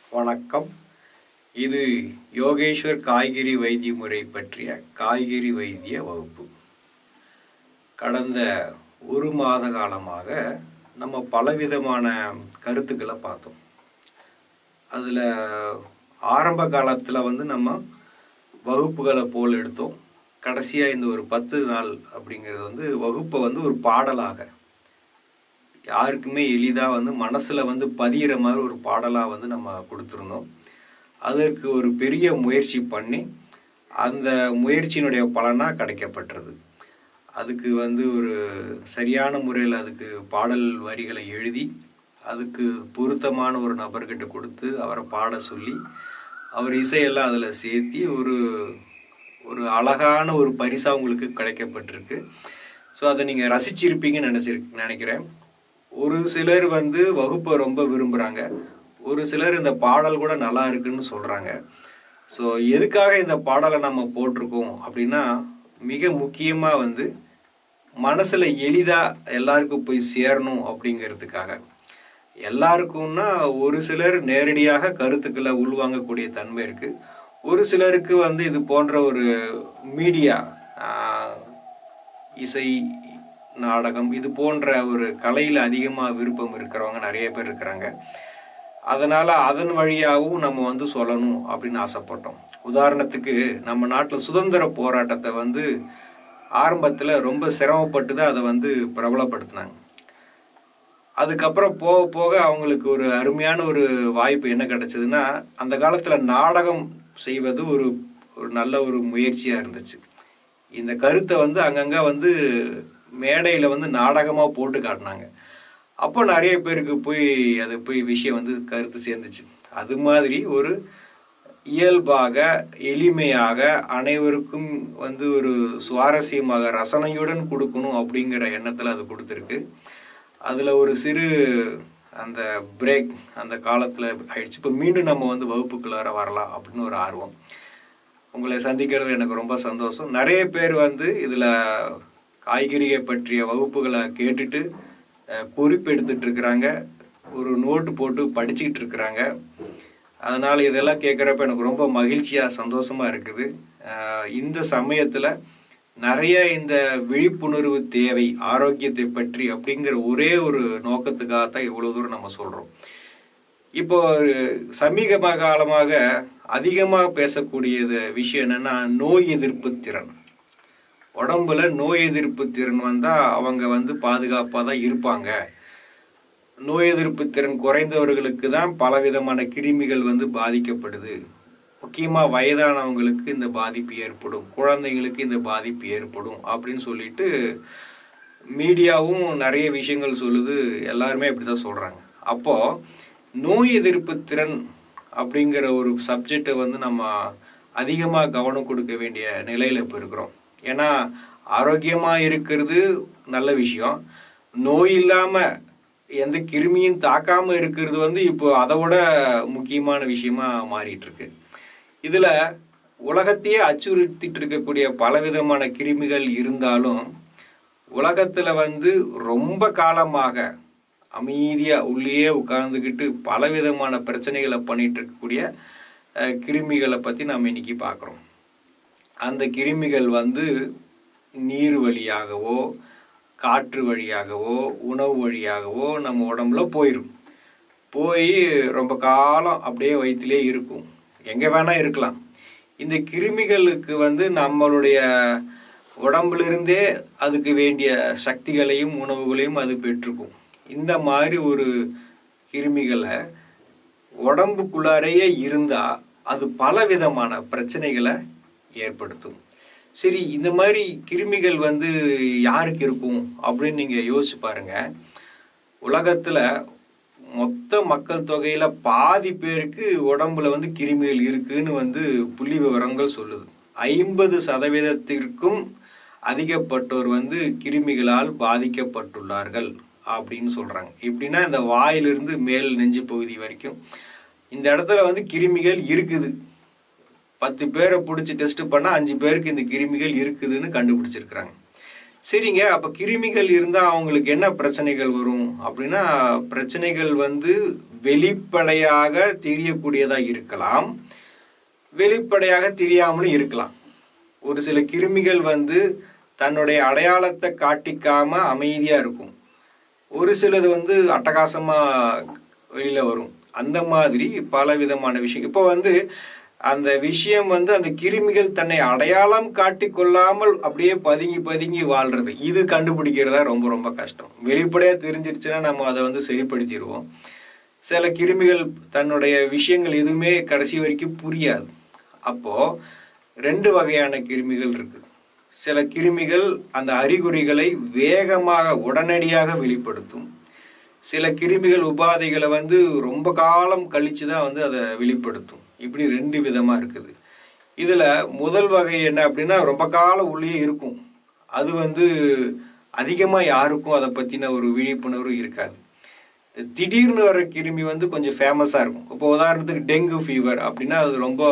வணக்கம் இது யோகேஸ்வர் காய்கறி வைத்திய முறை பற்றிய காய்கறி வைத்திய வகுப்பு கடந்த ஒரு மாத காலமாக நம்ம பலவிதமான கருத்துக்களை பார்த்தோம் அதில் ஆரம்ப காலத்தில் வந்து நம்ம வகுப்புகளை போல் எடுத்தோம் கடைசியாக இந்த ஒரு பத்து நாள் அப்படிங்கிறது வந்து வகுப்பை வந்து ஒரு பாடலாக யாருக்குமே எளிதாக வந்து மனசில் வந்து பதிகிற மாதிரி ஒரு பாடலாக வந்து நம்ம கொடுத்துருந்தோம் அதற்கு ஒரு பெரிய முயற்சி பண்ணி அந்த முயற்சியினுடைய பலனாக கிடைக்கப்பட்டது அதுக்கு வந்து ஒரு சரியான முறையில் அதுக்கு பாடல் வரிகளை எழுதி அதுக்கு பொருத்தமான ஒரு நபர்கிட்ட கொடுத்து அவரை பாட சொல்லி அவர் இசையெல்லாம் அதில் சேர்த்தி ஒரு ஒரு அழகான ஒரு பரிசாக உங்களுக்கு கிடைக்கப்பட்டிருக்கு ஸோ அதை நீங்கள் ரசிச்சிருப்பீங்கன்னு நினச்சிரு நினைக்கிறேன் ஒரு சிலர் வந்து வகுப்பை ரொம்ப விரும்புகிறாங்க ஒரு சிலர் இந்த பாடல் கூட நல்லா இருக்குன்னு சொல்கிறாங்க ஸோ எதுக்காக இந்த பாடலை நம்ம போட்டிருக்கோம் அப்படின்னா மிக முக்கியமாக வந்து மனசில் எளிதாக எல்லாருக்கும் போய் சேரணும் அப்படிங்கிறதுக்காக எல்லாருக்கும்னா ஒரு சிலர் நேரடியாக கருத்துக்களை உள்வாங்கக்கூடிய தன்மை இருக்குது ஒரு சிலருக்கு வந்து இது போன்ற ஒரு மீடியா இசை நாடகம் இது போன்ற ஒரு கலையில் அதிகமாக விருப்பம் இருக்கிறவங்க நிறைய பேர் இருக்கிறாங்க அதனால் அதன் வழியாகவும் நம்ம வந்து சொல்லணும் அப்படின்னு ஆசைப்பட்டோம் உதாரணத்துக்கு நம்ம நாட்டில் சுதந்திர போராட்டத்தை வந்து ஆரம்பத்தில் ரொம்ப சிரமப்பட்டு தான் அதை வந்து பிரபலப்படுத்தினாங்க அதுக்கப்புறம் போக போக அவங்களுக்கு ஒரு அருமையான ஒரு வாய்ப்பு என்ன கிடைச்சதுன்னா அந்த காலத்தில் நாடகம் செய்வது ஒரு ஒரு நல்ல ஒரு முயற்சியாக இருந்துச்சு இந்த கருத்தை வந்து அங்கங்கே வந்து மேடையில் வந்து நாடகமாக போட்டு காட்டினாங்க அப்போ நிறைய பேருக்கு போய் அது போய் விஷயம் வந்து கருத்து சேர்ந்துச்சு அது மாதிரி ஒரு இயல்பாக எளிமையாக அனைவருக்கும் வந்து ஒரு சுவாரஸ்யமாக ரசனையுடன் கொடுக்கணும் அப்படிங்கிற எண்ணத்தில் அது கொடுத்துருக்கு அதில் ஒரு சிறு அந்த பிரேக் அந்த காலத்தில் ஆயிடுச்சு இப்போ மீண்டும் நம்ம வந்து வகுப்புக்குள்ளார வரலாம் அப்படின்னு ஒரு ஆர்வம் உங்களை சந்திக்கிறது எனக்கு ரொம்ப சந்தோஷம் நிறைய பேர் வந்து இதில் காய்கறியை பற்றிய வகுப்புகளை கேட்டுட்டு குறிப்பெடுத்துட்டு இருக்கிறாங்க ஒரு நோட்டு போட்டு படிச்சுக்கிட்டு இருக்கிறாங்க அதனால் இதெல்லாம் கேட்குறப்ப எனக்கு ரொம்ப மகிழ்ச்சியாக சந்தோஷமாக இருக்குது இந்த சமயத்தில் நிறைய இந்த விழிப்புணர்வு தேவை ஆரோக்கியத்தை பற்றி அப்படிங்கிற ஒரே ஒரு நோக்கத்துக்காக தான் இவ்வளோ தூரம் நம்ம சொல்கிறோம் இப்போ சமீப காலமாக அதிகமாக பேசக்கூடியது விஷயம் என்னென்னா நோய் எதிர்ப்பு திறன் உடம்புல நோய் எதிர்ப்பு திறன் வந்தால் அவங்க வந்து பாதுகாப்பாக தான் இருப்பாங்க நோய் எதிர்ப்பு திறன் குறைந்தவர்களுக்கு தான் பலவிதமான கிருமிகள் வந்து பாதிக்கப்படுது முக்கியமாக வயதானவங்களுக்கு இந்த பாதிப்பு ஏற்படும் குழந்தைங்களுக்கு இந்த பாதிப்பு ஏற்படும் அப்படின்னு சொல்லிட்டு மீடியாவும் நிறைய விஷயங்கள் சொல்லுது எல்லாருமே அப்படி தான் சொல்கிறாங்க அப்போது நோய் எதிர்ப்பு திறன் அப்படிங்கிற ஒரு சப்ஜெக்டை வந்து நம்ம அதிகமாக கவனம் கொடுக்க வேண்டிய நிலையில் இப்போ இருக்கிறோம் ஏன்னா ஆரோக்கியமாக இருக்கிறது நல்ல விஷயம் நோய் இல்லாமல் எந்த கிருமியும் தாக்காமல் இருக்கிறது வந்து இப்போ அதை விட முக்கியமான விஷயமா மாறிட்டு இருக்கு இதில் உலகத்தையே அச்சுறுத்திட்டு இருக்கக்கூடிய பலவிதமான கிருமிகள் இருந்தாலும் உலகத்தில் வந்து ரொம்ப காலமாக அமைதியாக உள்ளேயே உட்கார்ந்துக்கிட்டு பலவிதமான பிரச்சனைகளை பண்ணிட்டு இருக்கக்கூடிய கிருமிகளை பற்றி நாம் இன்னைக்கு பார்க்குறோம் அந்த கிருமிகள் வந்து நீர் வழியாகவோ காற்று வழியாகவோ உணவு வழியாகவோ நம்ம உடம்புல போயிடும் போய் ரொம்ப காலம் அப்படியே வயிற்றுலே இருக்கும் எங்கே வேணால் இருக்கலாம் இந்த கிருமிகளுக்கு வந்து நம்மளுடைய உடம்புலிருந்தே அதுக்கு வேண்டிய சக்திகளையும் உணவுகளையும் அது பெற்றுக்கும் இந்த மாதிரி ஒரு கிருமிகளை உடம்புக்குள்ளாரையே இருந்தால் அது பல விதமான பிரச்சனைகளை ஏற்படுத்தும் சரி இந்த மாதிரி கிருமிகள் வந்து யாருக்கு இருக்கும் அப்படின்னு நீங்கள் யோசிச்சு பாருங்க உலகத்தில் மொத்த மக்கள் தொகையில் பாதி பேருக்கு உடம்புல வந்து கிருமிகள் இருக்குன்னு வந்து புள்ளி விவரங்கள் சொல்லுது ஐம்பது சதவீதத்திற்கும் அதிகப்பட்டோர் வந்து கிருமிகளால் பாதிக்கப்பட்டுள்ளார்கள் அப்படின்னு சொல்கிறாங்க எப்படின்னா இந்த வாயிலிருந்து மேல் நெஞ்சு பகுதி வரைக்கும் இந்த இடத்துல வந்து கிருமிகள் இருக்குது பத்து பேரை பிடிச்சி டெஸ்ட் பண்ணால் அஞ்சு பேருக்கு இந்த கிருமிகள் இருக்குதுன்னு கண்டுபிடிச்சிருக்கிறாங்க சரிங்க அப்போ கிருமிகள் இருந்தால் அவங்களுக்கு என்ன பிரச்சனைகள் வரும் அப்படின்னா பிரச்சனைகள் வந்து வெளிப்படையாக தெரியக்கூடியதாக இருக்கலாம் வெளிப்படையாக தெரியாமலும் இருக்கலாம் ஒரு சில கிருமிகள் வந்து தன்னுடைய அடையாளத்தை காட்டிக்காம அமைதியா இருக்கும் ஒரு சிலது வந்து அட்டகாசமா வெளியில வரும் அந்த மாதிரி பல விதமான விஷயம் இப்போ வந்து அந்த விஷயம் வந்து அந்த கிருமிகள் தன்னை அடையாளம் காட்டி கொள்ளாமல் அப்படியே பதுங்கி பதுங்கி வாழ்றது இது கண்டுபிடிக்கிறதா ரொம்ப ரொம்ப கஷ்டம் வெளிப்படையா தெரிஞ்சிருச்சுன்னா நம்ம அதை வந்து சரிப்படுத்திடுவோம் சில கிருமிகள் தன்னுடைய விஷயங்கள் எதுவுமே கடைசி வரைக்கும் புரியாது அப்போ ரெண்டு வகையான கிருமிகள் இருக்கு சில கிருமிகள் அந்த அறிகுறிகளை வேகமாக உடனடியாக வெளிப்படுத்தும் சில கிருமிகள் உபாதைகளை வந்து ரொம்ப காலம் கழிச்சு தான் வந்து அதை வெளிப்படுத்தும் இப்படி ரெண்டு விதமா இருக்குது இதுல முதல் வகை என்ன அப்படின்னா ரொம்ப காலம் உள்ளே இருக்கும் அது வந்து அதிகமா யாருக்கும் அதை பத்தின ஒரு விழிப்புணர்வு இருக்காது திடீர்னு வர கிருமி வந்து கொஞ்சம் ஃபேமஸாக இருக்கும் இப்போ உதாரணத்துக்கு டெங்கு ஃபீவர் அப்படின்னா அது ரொம்ப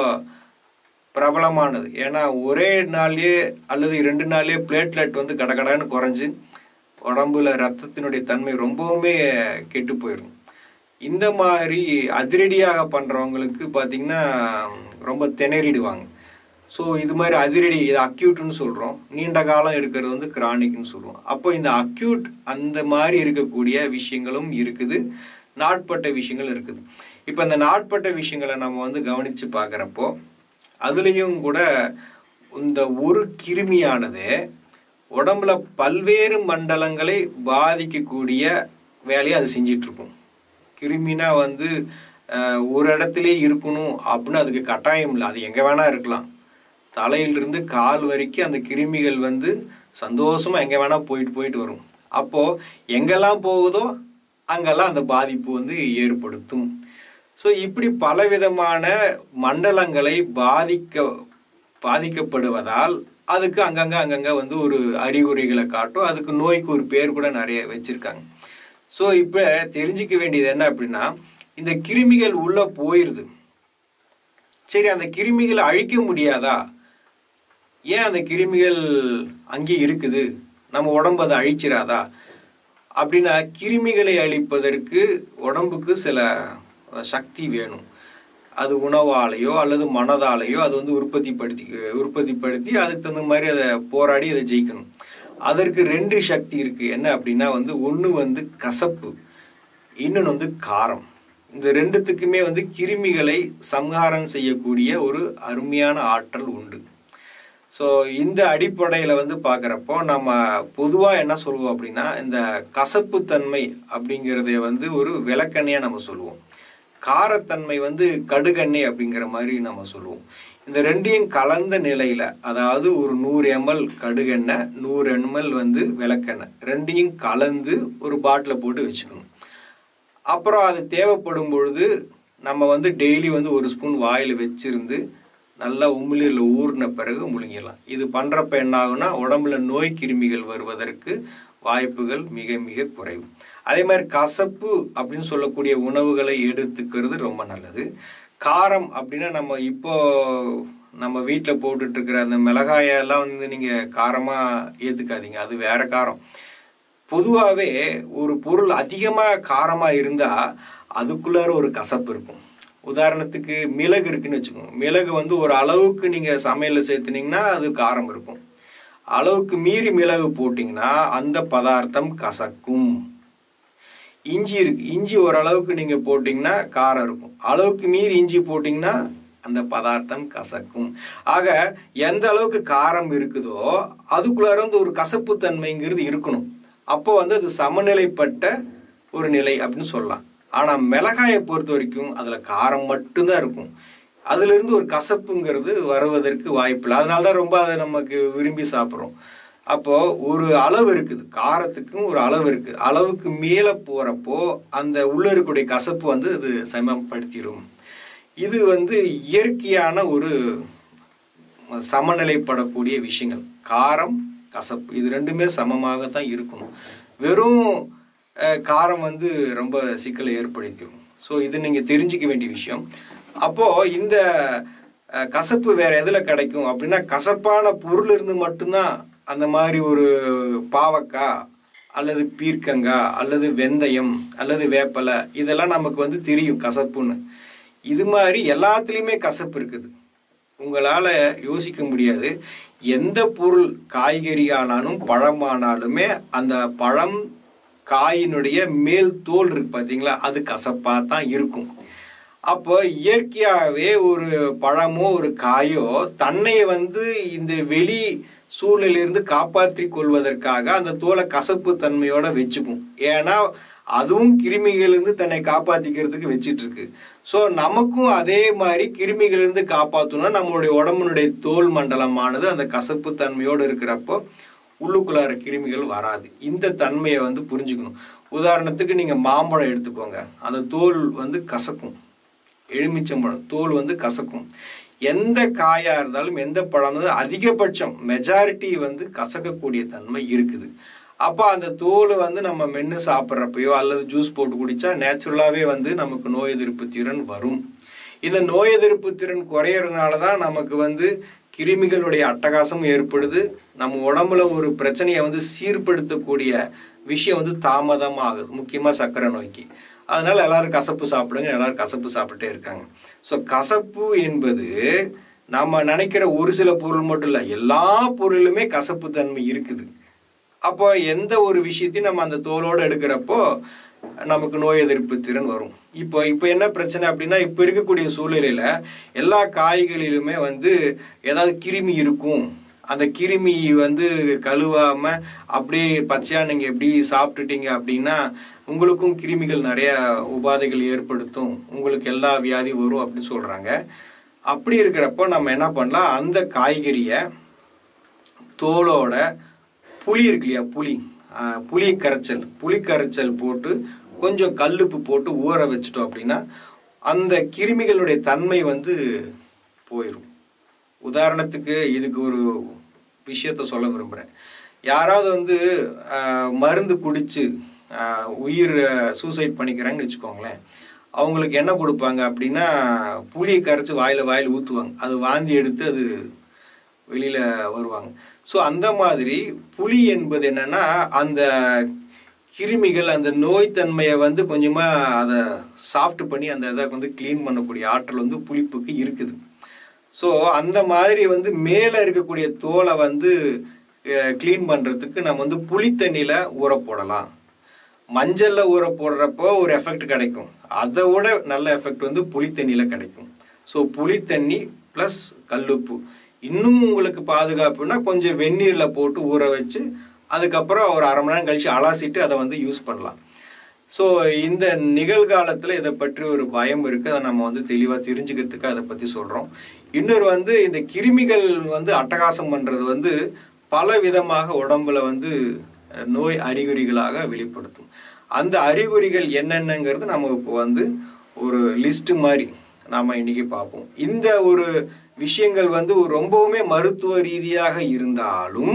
பிரபலமானது ஏன்னா ஒரே நாள்லயே அல்லது ரெண்டு நாள்லயே பிளேட்லெட் வந்து கடகடன்னு குறைஞ்சு உடம்புல ரத்தத்தினுடைய தன்மை ரொம்பவுமே கெட்டு போயிடும் இந்த மாதிரி அதிரடியாக பண்ணுறவங்களுக்கு பார்த்தீங்கன்னா ரொம்ப திணறிடுவாங்க ஸோ இது மாதிரி அதிரடி இது அக்யூட்னு சொல்கிறோம் நீண்ட காலம் இருக்கிறது வந்து கிரானிக்னு சொல்லுவோம் அப்போ இந்த அக்யூட் அந்த மாதிரி இருக்கக்கூடிய விஷயங்களும் இருக்குது நாட்பட்ட விஷயங்கள் இருக்குது இப்போ இந்த நாட்பட்ட விஷயங்களை நம்ம வந்து கவனித்து பார்க்குறப்போ அதுலேயும் கூட இந்த ஒரு கிருமியானது உடம்புல பல்வேறு மண்டலங்களை பாதிக்கக்கூடிய வேலையை அது செஞ்சிட்டு இருக்கும் கிருமினா வந்து அஹ், ஒரு இடத்துலயே இருக்கணும் அப்படின்னு அதுக்கு கட்டாயம் இல்லை அது எங்கே வேணா இருக்கலாம் தலையிலிருந்து கால் வரைக்கும் அந்த கிருமிகள் வந்து சந்தோஷமா எங்கே வேணா போயிட்டு போயிட்டு வரும் அப்போ எங்கெல்லாம் போகுதோ அங்கெல்லாம் அந்த பாதிப்பு வந்து ஏற்படுத்தும் ஸோ இப்படி பலவிதமான மண்டலங்களை பாதிக்க பாதிக்கப்படுவதால் அதுக்கு அங்கங்க அங்கங்க வந்து ஒரு அறிகுறிகளை காட்டும் அதுக்கு நோய்க்கு ஒரு பேர் கூட நிறைய வச்சிருக்காங்க ஸோ இப்போ தெரிஞ்சுக்க வேண்டியது என்ன அப்படின்னா இந்த கிருமிகள் உள்ள போயிருது சரி அந்த கிருமிகளை அழிக்க முடியாதா ஏன் அந்த கிருமிகள் அங்கே இருக்குது நம்ம உடம்பு அதை அழிச்சிராதா அப்படின்னா கிருமிகளை அழிப்பதற்கு உடம்புக்கு சில சக்தி வேணும் அது உணவாலேயோ அல்லது மனதாலேயோ அது வந்து உற்பத்திப்படுத்தி உற்பத்திப்படுத்தி அதுக்கு தகுந்த மாதிரி அதை போராடி அதை ஜெயிக்கணும் அதற்கு ரெண்டு சக்தி இருக்கு என்ன அப்படின்னா வந்து ஒன்று வந்து கசப்பு இன்னொன்று வந்து காரம் இந்த ரெண்டுத்துக்குமே வந்து கிருமிகளை சம்ஹாரம் செய்யக்கூடிய ஒரு அருமையான ஆற்றல் உண்டு ஸோ இந்த அடிப்படையில் வந்து பார்க்குறப்போ நம்ம பொதுவாக என்ன சொல்லுவோம் அப்படின்னா இந்த கசப்புத்தன்மை அப்படிங்கிறத வந்து ஒரு விளக்கெண்ணையாக நம்ம சொல்லுவோம் காரத்தன்மை வந்து கடுகெண்ணெய் அப்படிங்கிற மாதிரி நம்ம சொல்லுவோம் இந்த ரெண்டையும் கலந்த நிலையில அதாவது ஒரு நூறு எம்எல் கடுகெண்ணெய் நூறு எம்எல் வந்து விளக்கெண்ணெய் ரெண்டையும் கலந்து ஒரு பாட்டில் போட்டு வச்சுக்கணும் அப்புறம் அது தேவைப்படும் பொழுது நம்ம வந்து டெய்லி வந்து ஒரு ஸ்பூன் வாயில் வச்சிருந்து நல்லா உமிழ்நீரில் ஊறின பிறகு முழுங்கிடலாம் இது பண்ணுறப்ப என்ன ஆகும்னா உடம்புல நோய் கிருமிகள் வருவதற்கு வாய்ப்புகள் மிக மிக குறைவு அதே மாதிரி கசப்பு அப்படின்னு சொல்லக்கூடிய உணவுகளை எடுத்துக்கிறது ரொம்ப நல்லது காரம் அப்படின்னா நம்ம இப்போ நம்ம வீட்டில் போட்டுட்டு இருக்கிற அந்த மிளகாயெல்லாம் வந்து நீங்கள் காரமாக ஏற்றுக்காதீங்க அது வேற காரம் பொதுவாகவே ஒரு பொருள் அதிகமாக காரமாக இருந்தால் அதுக்குள்ளார ஒரு கசப்பு இருக்கும் உதாரணத்துக்கு மிளகு இருக்குன்னு வச்சுக்கோங்க மிளகு வந்து ஒரு அளவுக்கு நீங்கள் சமையலில் சேர்த்துனீங்கன்னா அது காரம் இருக்கும் அளவுக்கு மீறி மிளகு போட்டிங்கன்னா அந்த பதார்த்தம் கசக்கும் இஞ்சி இருக்கு இஞ்சி ஓரளவுக்கு நீங்கள் போட்டிங்கன்னா காரம் இருக்கும் அளவுக்கு மீறி இஞ்சி போட்டிங்கன்னா அந்த பதார்த்தம் கசக்கும் ஆக எந்த அளவுக்கு காரம் இருக்குதோ அதுக்குள்ளார வந்து ஒரு கசப்பு தன்மைங்கிறது இருக்கணும் அப்போ வந்து அது சமநிலைப்பட்ட ஒரு நிலை அப்படின்னு சொல்லலாம் ஆனால் மிளகாயை பொறுத்த வரைக்கும் அதில் காரம் மட்டும்தான் இருக்கும் அதுல இருந்து ஒரு கசப்புங்கிறது வருவதற்கு வாய்ப்பில்லை அதனால தான் ரொம்ப அதை நமக்கு விரும்பி சாப்பிட்றோம் அப்போ ஒரு அளவு இருக்குது காரத்துக்கும் ஒரு அளவு இருக்கு அளவுக்கு மேலே போறப்போ அந்த உள்ள இருக்கக்கூடிய கசப்பு வந்து இது சமப்படுத்திடும் இது வந்து இயற்கையான ஒரு சமநிலைப்படக்கூடிய விஷயங்கள் காரம் கசப்பு இது ரெண்டுமே சமமாக தான் இருக்கணும் வெறும் அஹ், காரம் வந்து ரொம்ப சிக்கலை ஏற்படுத்திடும் ஸோ இது நீங்கள் தெரிஞ்சுக்க வேண்டிய விஷயம் அப்போ இந்த அஹ், கசப்பு வேற எதில் கிடைக்கும் அப்படின்னா கசப்பான பொருள் இருந்து மட்டும்தான் அந்த மாதிரி ஒரு பாவக்காய் அல்லது பீர்க்கங்காய் அல்லது வெந்தயம் அல்லது வேப்பலை இதெல்லாம் நமக்கு வந்து தெரியும் கசப்புன்னு இது மாதிரி எல்லாத்துலேயுமே கசப்பு இருக்குது உங்களால் யோசிக்க முடியாது எந்த பொருள் காய்கறியானாலும் பழமானாலுமே அந்த பழம் காயினுடைய மேல் தோல் இருக்கு பார்த்தீங்களா அது கசப்பாக தான் இருக்கும் அப்போ இயற்கையாகவே ஒரு பழமோ ஒரு காயோ தன்னை வந்து இந்த வெளி சூழ்நிலையிலிருந்து காப்பாற்றி கொள்வதற்காக அந்த தோலை கசப்பு தன்மையோட வச்சுக்கும் ஏன்னா அதுவும் கிருமிகளிலிருந்து தன்னை காப்பாற்றிக்கிறதுக்கு வச்சிட்டு இருக்கு ஸோ நமக்கும் அதே மாதிரி கிருமிகளிலிருந்து காப்பாற்றணும்னா நம்மளுடைய உடம்புனுடைய தோல் மண்டலமானது அந்த கசப்பு தன்மையோடு இருக்கிறப்போ உள்ளுக்குள்ளார கிருமிகள் வராது இந்த தன்மையை வந்து புரிஞ்சுக்கணும் உதாரணத்துக்கு நீங்கள் மாம்பழம் எடுத்துக்கோங்க அந்த தோல் வந்து கசக்கும் எலுமிச்சம்பழம் தோல் வந்து கசக்கும் எந்த காயா இருந்தாலும் எந்த பழம் இருந்தாலும் அதிகபட்சம் மெஜாரிட்டி வந்து கசக்கக்கூடிய தன்மை இருக்குது அப்போ அந்த தோல் வந்து நம்ம மென்று சாப்பிட்றப்பையோ அல்லது ஜூஸ் போட்டு குடித்தா நேச்சுரலாகவே வந்து நமக்கு நோய் எதிர்ப்பு திறன் வரும் இந்த நோய் எதிர்ப்பு திறன் குறையறதுனால தான் நமக்கு வந்து கிருமிகளுடைய அட்டகாசம் ஏற்படுது நம்ம உடம்புல ஒரு பிரச்சனையை வந்து சீர்படுத்தக்கூடிய விஷயம் வந்து தாமதமாகுது முக்கியமாக சர்க்கரை நோய்க்கு அதனால எல்லாரும் கசப்பு சாப்பிடுங்க எல்லாரும் கசப்பு சாப்பிட்டே இருக்காங்க ஸோ கசப்பு என்பது நம்ம நினைக்கிற ஒரு சில பொருள் மட்டும் இல்லை எல்லா பொருளுமே கசப்பு தன்மை இருக்குது அப்போ எந்த ஒரு விஷயத்தையும் நம்ம அந்த தோலோடு எடுக்கிறப்போ நமக்கு நோய் எதிர்ப்பு திறன் வரும் இப்போ இப்போ என்ன பிரச்சனை அப்படின்னா இப்போ இருக்கக்கூடிய சூழ்நிலையில் எல்லா காய்களிலுமே வந்து ஏதாவது கிருமி இருக்கும் அந்த கிருமி வந்து கழுவாம அப்படியே பச்சையா நீங்க எப்படி சாப்பிட்டுட்டீங்க அப்படின்னா உங்களுக்கும் கிருமிகள் நிறைய உபாதைகள் ஏற்படுத்தும் உங்களுக்கு எல்லா வியாதி வரும் அப்படின்னு சொல்றாங்க அப்படி இருக்கிறப்போ நம்ம என்ன பண்ணலாம் அந்த காய்கறியை தோலோட புளி இருக்கு இல்லையா புளி ஆஹ், புளி கரைச்சல் புளி கரைச்சல் போட்டு கொஞ்சம் கல்லுப்பு போட்டு ஊற வச்சுட்டோம் அப்படின்னா அந்த கிருமிகளுடைய தன்மை வந்து போயிடும் உதாரணத்துக்கு இதுக்கு ஒரு விஷயத்த சொல்ல விரும்புகிறேன் யாராவது வந்து ஆஹ், மருந்து குடிச்சு ஆஹ், உயிர் சூசைட் பண்ணிக்கிறாங்கன்னு வச்சுக்கோங்களேன் அவங்களுக்கு என்ன கொடுப்பாங்க அப்படின்னா புளியை கரைச்சி வாயில் வாயில் ஊற்றுவாங்க அது வாந்தி எடுத்து அது வெளியில் வருவாங்க ஸோ அந்த மாதிரி புளி என்பது என்னன்னா அந்த கிருமிகள் அந்த நோய் தன்மையை வந்து கொஞ்சமாக அதை சாஃப்ட் பண்ணி அந்த இதை வந்து க்ளீன் பண்ணக்கூடிய ஆற்றல் வந்து புளிப்புக்கு இருக்குது ஸோ அந்த மாதிரி வந்து மேலே இருக்கக்கூடிய தோலை வந்து க்ளீன் பண்ணுறதுக்கு நம்ம வந்து புளி தண்ணியில் ஊற போடலாம் மஞ்சள்ல ஊற போடுறப்போ ஒரு எஃபெக்ட் கிடைக்கும் அதை விட நல்ல எஃபெக்ட் வந்து புளி தண்ணியில் கிடைக்கும் ஸோ புளி தண்ணி ப்ளஸ் கல்லுப்பு இன்னும் உங்களுக்கு பாதுகாப்புனா கொஞ்சம் வெந்நீரில் போட்டு ஊற வச்சு அதுக்கப்புறம் ஒரு அரை மணி நேரம் கழிச்சு அலாசிட்டு அதை வந்து யூஸ் பண்ணலாம் ஸோ இந்த நிகழ்காலத்தில் இதை பற்றி ஒரு பயம் இருக்குது அதை நம்ம வந்து தெளிவாக தெரிஞ்சுக்கிறதுக்கு அதை பற்றி சொல்கிறோம் இன்னொரு வந்து இந்த கிருமிகள் வந்து அட்டகாசம் பண்ணுறது வந்து பல விதமாக உடம்புல வந்து அஹ், நோய் அறிகுறிகளாக வெளிப்படுத்தும் அந்த அறிகுறிகள் என்னென்னங்கிறது நம்ம இப்போ வந்து ஒரு லிஸ்ட் மாதிரி நாம இன்னைக்கு பார்ப்போம் இந்த ஒரு விஷயங்கள் வந்து ஒரு ரொம்பவுமே மருத்துவ ரீதியாக இருந்தாலும்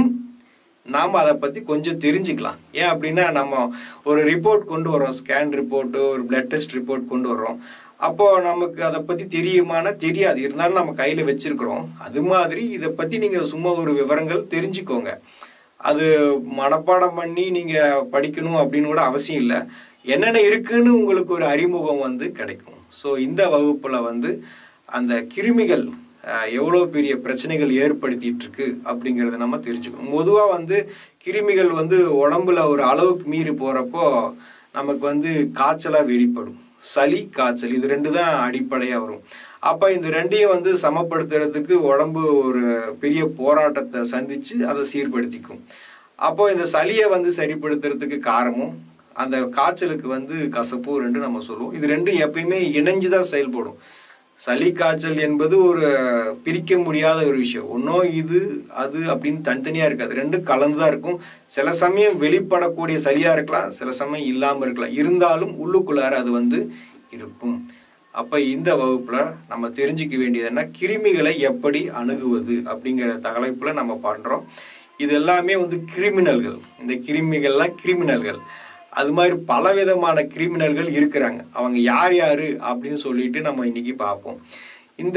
நாம் அதை பற்றி கொஞ்சம் தெரிஞ்சுக்கலாம் ஏன் அப்படின்னா நம்ம ஒரு ரிப்போர்ட் கொண்டு வரோம் ஸ்கேன் ரிப்போர்ட்டு ஒரு பிளட் டெஸ்ட் ரிப்போர்ட் கொண்டு வரோம் அப்போ நமக்கு அதை பற்றி தெரியுமானா தெரியாது இருந்தாலும் நம்ம கையில் வச்சிருக்கிறோம் அது மாதிரி இதை பற்றி நீங்கள் சும்மா ஒரு விவரங்கள் தெரிஞ்சுக்கோங்க அது மனப்பாடம் பண்ணி நீங்கள் படிக்கணும் அப்படின்னு கூட அவசியம் இல்லை என்னென்ன இருக்குன்னு உங்களுக்கு ஒரு அறிமுகம் வந்து கிடைக்கும் ஸோ இந்த வகுப்பில் வந்து அந்த கிருமிகள் அஹ், எவ்வளோ பெரிய பிரச்சனைகள் ஏற்படுத்திட்டு இருக்கு அப்படிங்கிறத நம்ம தெரிஞ்சுக்கணும் பொதுவாக வந்து கிருமிகள் வந்து உடம்புல ஒரு அளவுக்கு மீறி போகிறப்போ நமக்கு வந்து காய்ச்சலாக வெளிப்படும் சளி காய்ச்சல் இது ரெண்டு தான் அடிப்படையாக வரும் அப்போ இந்த ரெண்டையும் வந்து சமப்படுத்துறதுக்கு உடம்பு ஒரு பெரிய போராட்டத்தை சந்திச்சு அதை சீர்படுத்திக்கும் அப்போ இந்த சளியை வந்து சரிப்படுத்துறதுக்கு காரமும் அந்த காய்ச்சலுக்கு வந்து கசப்பு ரெண்டு நம்ம சொல்லுவோம் இது ரெண்டும் எப்பயுமே இணைஞ்சு தான் செயல்படும் சளி காய்ச்சல் என்பது ஒரு பிரிக்க முடியாத ஒரு விஷயம் ஒன்றும் இது அது அப்படின்னு தனித்தனியாக இருக்காது ரெண்டும் கலந்து தான் இருக்கும் சில சமயம் வெளிப்படக்கூடிய சளியாக இருக்கலாம் சில சமயம் இல்லாமல் இருக்கலாம் இருந்தாலும் உள்ளுக்குள்ளார அது வந்து இருக்கும் அப்போ இந்த வகுப்பில் நம்ம தெரிஞ்சுக்க வேண்டியது என்ன கிருமிகளை எப்படி அணுகுவது அப்படிங்கிற தலைப்பில் நம்ம பண்ணுறோம் இது எல்லாமே வந்து கிரிமினல்கள் இந்த கிருமிகள்லாம் கிரிமினல்கள் அது மாதிரி பலவிதமான கிரிமினல்கள் இருக்கிறாங்க அவங்க யார் யார் அப்படின்னு சொல்லிட்டு நம்ம இன்னைக்கு பார்ப்போம் இந்த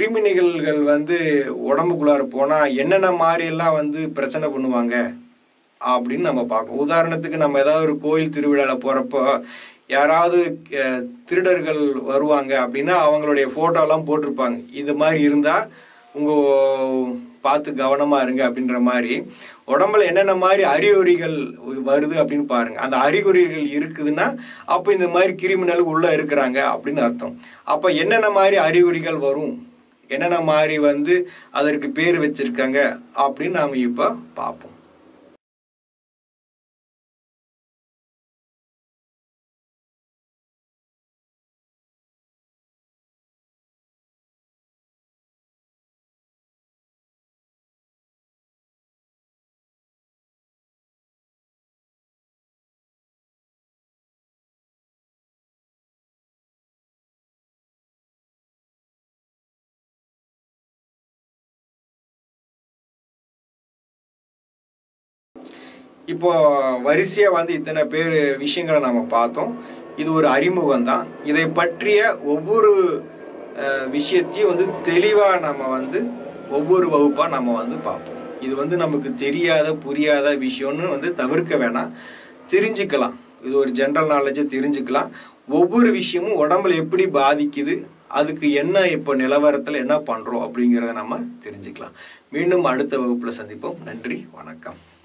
கிருமினிகள்கள் வந்து உடம்புக்குள்ளார போனால் என்னென்ன மாதிரி எல்லாம் வந்து பிரச்சனை பண்ணுவாங்க அப்படின்னு நம்ம பார்க்கணும் உதாரணத்துக்கு நம்ம ஏதாவது ஒரு கோயில் திருவிழாவில் போகிறப்போ யாராவது அஹ், திருடர்கள் வருவாங்க அப்படின்னா அவங்களுடைய ஃபோட்டோலாம் போட்டிருப்பாங்க இது மாதிரி இருந்தால் உங்கள் பார்த்து கவனமாக இருங்க அப்படின்ற மாதிரி உடம்புல என்னென்ன மாதிரி அறிகுறிகள் வருது அப்படின்னு பாருங்க அந்த அறிகுறிகள் இருக்குதுன்னா அப்போ இந்த மாதிரி கிரிமினல் உள்ளே இருக்கிறாங்க அப்படின்னு அர்த்தம் அப்போ என்னென்ன மாதிரி அறிகுறிகள் வரும் என்னென்ன மாதிரி வந்து அதற்கு பேர் வச்சிருக்காங்க அப்படின்னு நாம் இப்போ பார்ப்போம் இப்போ வரிசையாக வந்து இத்தனை பேர் விஷயங்களை நம்ம பார்த்தோம் இது ஒரு அறிமுகம் தான் இதை பற்றிய ஒவ்வொரு அஹ், விஷயத்தையும் வந்து தெளிவாக நம்ம வந்து ஒவ்வொரு வகுப்பாக நம்ம வந்து பார்ப்போம் இது வந்து நமக்கு தெரியாத புரியாத விஷயம்னு வந்து தவிர்க்க வேணாம் தெரிஞ்சுக்கலாம் இது ஒரு ஜென்ரல் நாலேஜை தெரிஞ்சுக்கலாம் ஒவ்வொரு விஷயமும் உடம்புல எப்படி பாதிக்குது அதுக்கு என்ன இப்போ நிலவரத்தில் என்ன பண்ணுறோம் அப்படிங்கிறத நம்ம தெரிஞ்சுக்கலாம் மீண்டும் அடுத்த வகுப்பில் சந்திப்போம் நன்றி வணக்கம்